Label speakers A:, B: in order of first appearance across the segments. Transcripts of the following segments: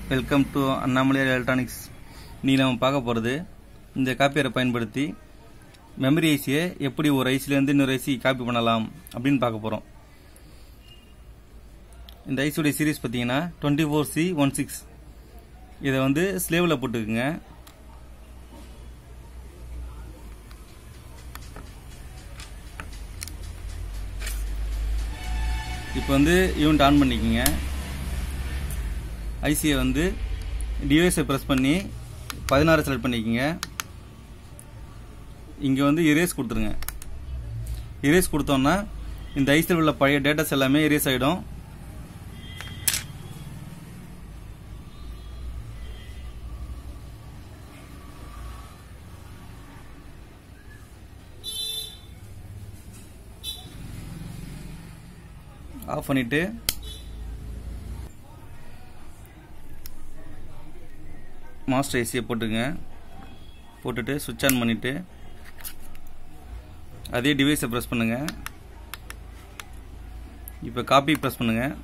A: welcome to Annamalaiyar electronics நீ நம்ம பார்க்க போகிறது இந்த காப்பியரை பயன்படுத்தி மெமரி ஐசியை எப்படி ஒரு ஐசிலேருந்து இன்னொரு ஐசி காப்பி பண்ணலாம் அப்படின்னு பார்க்க போகிறோம் இந்த ஐசியோடைய சீரிஸ் பார்த்தீங்கன்னா twenty four see one six இதை வந்து ஸ்லேவில் போட்டுக்குங்க இப்போ வந்து யூனிட் ஆன் பண்ணிக்கோங்க ஐசியை வந்து டிவைஸை ப்ரெஸ் பண்ணி பதினாறு செலக்ட் பண்ணிக்கோங்க இங்கே வந்து இரேஸ் கொடுத்துருங்க இரேஸ் கொடுத்தோன்னா இந்த ஐசியில் உள்ள பழைய டேட்டாஸ் எல்லாமே இரேஸ் ஆகிடும் ஆஃப் பண்ணிவிட்டு மாஸ்டர் ஏசியை போட்டுங்க போட்டுட்டு சுவிட்ச் ஆன் பண்ணிவிட்டு அதே டிவைஸை ப்ரெஸ் பண்ணுங்கள் இப்போ காப்பி ப்ரெஸ் பண்ணுங்கள்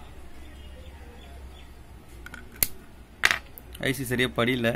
A: ஐசி சரியாக படியல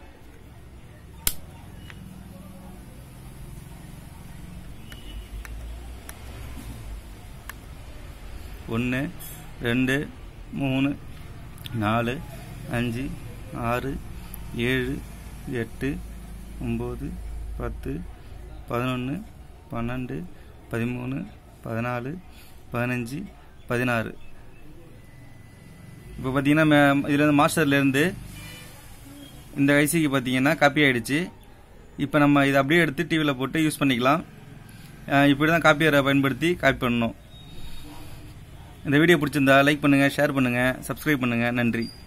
A: ஒன்று ரெண்டு மூணு நாலு அஞ்சு ஆறு ஏழு எட்டு ஒம்பது பத்து பதினொன்று பன்னெண்டு பதிமூணு பதினாலு பதினஞ்சு பதினாறு இப்போ பார்த்தீங்கன்னா இதில் இருந்து மாஸ்டர்லேருந்து இந்த ஐசிக்கு பார்த்தீங்கன்னா காப்பி ஆகிடுச்சு இப்போ நம்ம இதை அப்படியே எடுத்து டிவியில் போட்டு யூஸ் பண்ணிக்கலாம் இப்படி தான் காப்பியரை பயன்படுத்தி காப்பி பண்ணணும் இந்த வீடியோ பிடிச்சிருந்தா லைக் பண்ணுங்கள் ஷேர் பண்ணுங்கள் சப்ஸ்கிரைப் பண்ணுங்கள் நன்றி